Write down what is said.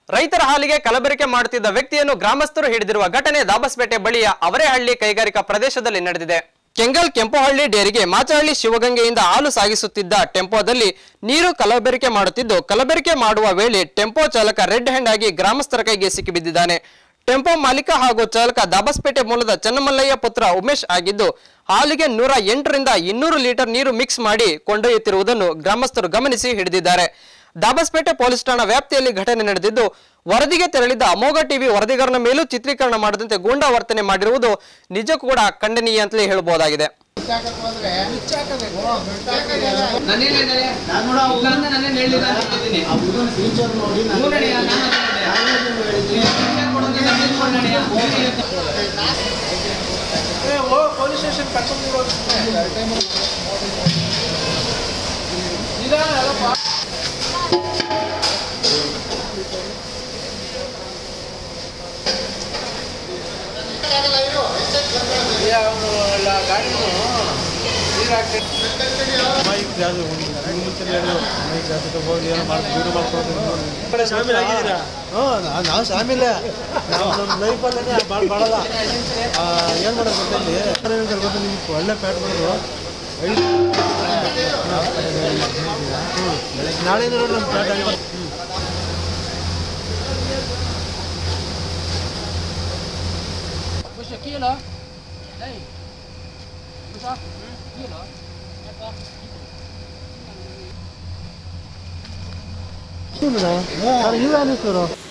ರೈತರ ಹಾಲಿಗೆ ಕಲಬೆರಕೆ ಮಾಡುತ್ತಿದ್ದ ವ್ಯಕ್ತಿಯನ್ನು ಗ್ರಾಮಸ್ಥರು ಹಿಡಿದಿರುವ ಘಟನೆ ದಾಬಸ್ಪೇಟೆ ಬಳಿಯ ಅವರೇಹಳ್ಳಿ ಕೈಗಾರಿಕಾ ಪ್ರದೇಶದಲ್ಲಿ ನಡೆದಿದೆ ಕೆಂಗಲ್ ಕೆಂಪುಹಳ್ಳಿ ಡೇರಿಗೆ ಮಾಚಹಳ್ಳಿ ಶಿವಗಂಗೆಯಿಂದ ಹಾಲು ಸಾಗಿಸುತ್ತಿದ್ದ ಟೆಂಪೋದಲ್ಲಿ ನೀರು ಕಲಬೆರಕೆ ಮಾಡುತ್ತಿದ್ದು ಕಲಬೆರಕೆ ಮಾಡುವ ವೇಳೆ ಟೆಂಪೋ ಚಾಲಕ ರೆಡ್ ಹ್ಯಾಂಡ್ ಆಗಿ ಗ್ರಾಮಸ್ಥರ ಕೈಗೆ ಸಿಕ್ಕಿಬಿದ್ದಿದ್ದಾನೆ ಟೆಂಪೋ ಮಾಲೀಕ ಹಾಗೂ ಚಾಲಕ ದಾಬಸ್ಪೇಟೆ ಮೂಲದ ಚನ್ನಮಲ್ಲಯ್ಯ ಪುತ್ರ ಉಮೇಶ್ ಆಗಿದ್ದು ಹಾಲಿಗೆ ನೂರ ಎಂಟರಿಂದ ಇನ್ನೂರು ಲೀಟರ್ ನೀರು ಮಿಕ್ಸ್ ಮಾಡಿ ಕೊಂಡೊಯ್ಯುತ್ತಿರುವುದನ್ನು ಗ್ರಾಮಸ್ಥರು ಗಮನಿಸಿ ಹಿಡಿದಿದ್ದಾರೆ ದಾಬಸ್ಪೇಟೆ ಪೊಲೀಸ್ ಠಾಣಾ ವ್ಯಾಪ್ತಿಯಲ್ಲಿ ಘಟನೆ ನಡೆದಿದ್ದು ವರದಿಗೆ ತೆರಳಿದ ಅಮೋಘ ಟಿವಿ ವರದಿಗಾರನ ಮೇಲೂ ಚಿತ್ರೀಕರಣ ಮಾಡದಂತೆ ಗೂಂಡಾ ವರ್ತನೆ ಮಾಡಿರುವುದು ನಿಜಕ್ಕೂ ಕೂಡ ಖಂಡನೀಯ ಅಂತಲೇ ಹೇಳಬಹುದಾಗಿದೆ ನಾನೇನ್ ಹೇಳಿದೆ? ಇಲ್ಲಾಂದ್ರೆ ನಾನೇನ್ ಹೇಳಿಲ್ಲ ಅಂತ ಹೇಳ್ತೀನಿ. ಹ್ಞೂ ನಡೆಯ, ನಾನು ಅದೇ ಹೇಳಿದೆ. ನೀನು ಶಿಕ್ಷೆ ಕೊಡೋದು ನಾನು ತಿಳ್ಕೊಂಡು ನಡೆಯ. ನಾವು ಶಾಮಿಲ್ಲ ನಾವು ನಮ್ಮ ಲೈಫಲ್ಲೇ ಭಾಳ ಬಾಳಲ್ಲ ಏನು ಮಾಡೋದು ಗೊತ್ತಲ್ಲಿ ಏನಂತಾರೆ ಗೊತ್ತಾ ನಿಮ್ಗೆ ಒಳ್ಳೆ ಪ್ಯಾಟ್ ಬರೋದು ಐದು ನಾಳೆ ನೋಡಿ ನಮ್ಮ ಪ್ಯಾಟ್ ಆಗಿ ಇವ್ರು ಅನಿಸ್ತಾರೋ